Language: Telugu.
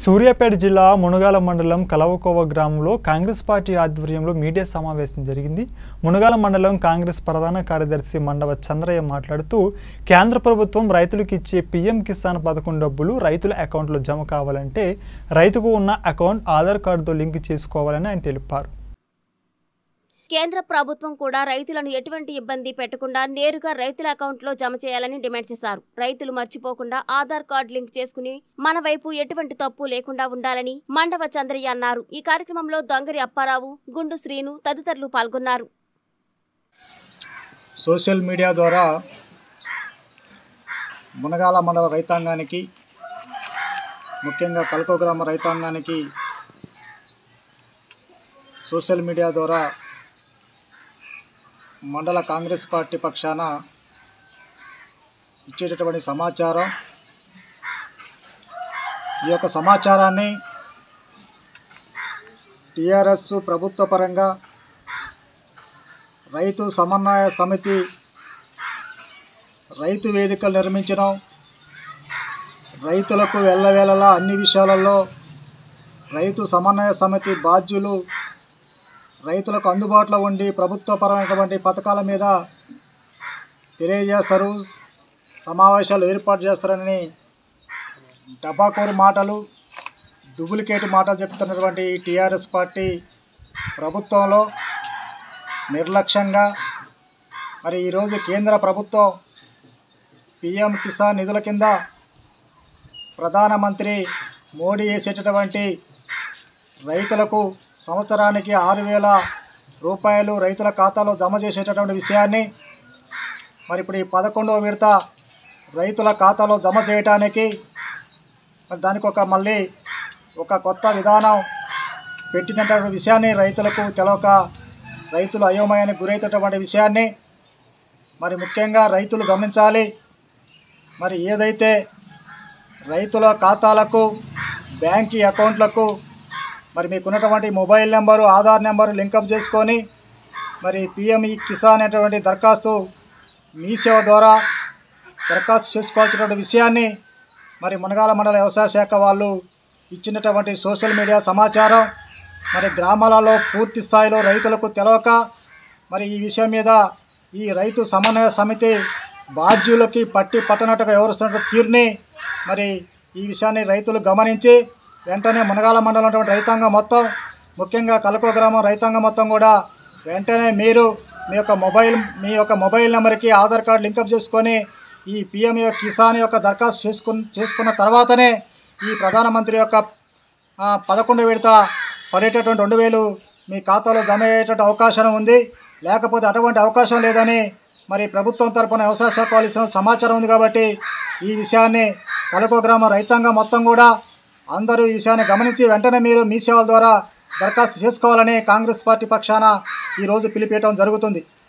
సూర్యాపేట జిల్లా మునగాల మండలం కలవకోవ గ్రామంలో కాంగ్రెస్ పార్టీ ఆధ్వర్యంలో మీడియా సమావేశం జరిగింది మునగాల మండలం కాంగ్రెస్ ప్రధాన కార్యదర్శి మండవ చంద్రయ్య మాట్లాడుతూ కేంద్ర ప్రభుత్వం రైతులకు ఇచ్చే పీఎం కిసాన్ పథకం డబ్బులు రైతుల అకౌంట్లో జమ కావాలంటే రైతుకు ఉన్న అకౌంట్ ఆధార్ కార్డుతో లింక్ చేసుకోవాలని ఆయన తెలిపారు కేంద్ర ప్రభుత్వం కూడా రైతులను ఎటువంటి ఇబ్బంది పెట్టకుండా నేరుగా రైతుల అకౌంట్లో జమ చేయాలని డిమాండ్ చేశారు రైతులు మర్చిపోకుండా ఆధార్ కార్డు లింక్ చేసుకుని మన వైపు ఎటువంటి తప్పు లేకుండా ఉండాలని మండవ చంద్రయ్య అన్నారు ఈ కార్యక్రమంలో దొంగరి అప్పారావు గుండు శ్రీను తదితరులు పాల్గొన్నారు సోషల్ మీడియా ద్వారా మునగాల మండల రైతాంగానికి ముఖ్యంగా కల్కో గ్రామ రైతాంగానికి సోషల్ మీడియా ద్వారా మండల కాంగ్రెస్ పార్టీ పక్షాన ఇచ్చేటటువంటి సమాచారం ఈ యొక్క సమాచారాన్ని టీఆర్ఎస్ ప్రభుత్వ పరంగా రైతు సమన్వయ సమితి రైతు వేదికలు నిర్మించడం రైతులకు వెళ్ళవేళలా అన్ని విషయాలలో రైతు సమన్వయ సమితి బాధ్యులు రైతులకు అందుబాటులో ఉండి ప్రభుత్వపరమైనటువంటి పథకాల మీద తెలియజేస్తారు సమావేశాలు ఏర్పాటు చేస్తారని డబ్బాకోరు మాటలు డూప్లికేట్ మాటలు చెప్తున్నటువంటి టీఆర్ఎస్ పార్టీ ప్రభుత్వంలో నిర్లక్ష్యంగా మరి ఈరోజు కేంద్ర ప్రభుత్వం పిఎం కిసాన్ నిధుల కింద ప్రధానమంత్రి మోడీ వేసేటటువంటి రైతులకు సంవత్సరానికి ఆరు వేల రూపాయలు రైతుల ఖాతాలో జమ చేసేటటువంటి విషయాన్ని మరి ఇప్పుడు ఈ పదకొండవ విడత రైతుల ఖాతాలో జమ చేయటానికి మరి దానికి ఒక మళ్ళీ ఒక కొత్త విధానం పెట్టినటువంటి విషయాన్ని రైతులకు తెలవక రైతులు అయోమయానికి గురవుతున్నటువంటి విషయాన్ని మరి ముఖ్యంగా రైతులు గమనించాలి మరి ఏదైతే రైతుల ఖాతాలకు బ్యాంక్ అకౌంట్లకు మరి మీకున్నటువంటి mobile number Aadhaar number link up చేసుకొని మరి పిఎంఈ కిసాన్ అనేటువంటి దరఖాస్తు మీ సేవ ద్వారా దరఖాస్తు చేసుకోవాల్సినటువంటి విషయాన్ని మరి మునగాల మండల వ్యవసాయ శాఖ వాళ్ళు ఇచ్చినటువంటి సోషల్ మీడియా సమాచారం మరి గ్రామాలలో పూర్తి స్థాయిలో రైతులకు తెలవక మరి ఈ విషయం మీద ఈ రైతు సమన్వయ సమితి బాధ్యులకి పట్టి పట్టనట్టుగా వ్యవహరిస్తున్న తీరుని మరి ఈ విషయాన్ని రైతులు గమనించి వెంటనే మునగాల మండలం ఉన్నటువంటి రైతాంగం మొత్తం ముఖ్యంగా కలకో గ్రామం రైతాంగం మొత్తం కూడా వెంటనే మీరు మీ యొక్క మొబైల్ మీ యొక్క మొబైల్ నెంబర్కి ఆధార్ కార్డు లింకప్ చేసుకొని ఈ పిఎం కిసాన్ యొక్క దరఖాస్తు చేసుకున్న చేసుకున్న తర్వాతనే ఈ ప్రధానమంత్రి యొక్క ఆ, పదకొండు విడత పడేటటువంటి రెండు వేలు మీ ఖాతాలో జమ అయ్యేటటువంటి అవకాశం ఉంది లేకపోతే అటువంటి అవకాశం లేదని మరి ప్రభుత్వం తరపున వ్యవసాయ శాఖ వాళ్ళు ఇస్తున్న సమాచారం ఉంది కాబట్టి ఈ విషయాన్ని కలకో గ్రామ రైతాంగం మొత్తం కూడా అందరూ ఈ విషయాన్ని గమనించి వెంటనే మీరు మీ సేవల ద్వారా దరఖాస్తు చేసుకోవాలని కాంగ్రెస్ పార్టీ పక్షాన ఈరోజు పిలిపేయటం జరుగుతుంది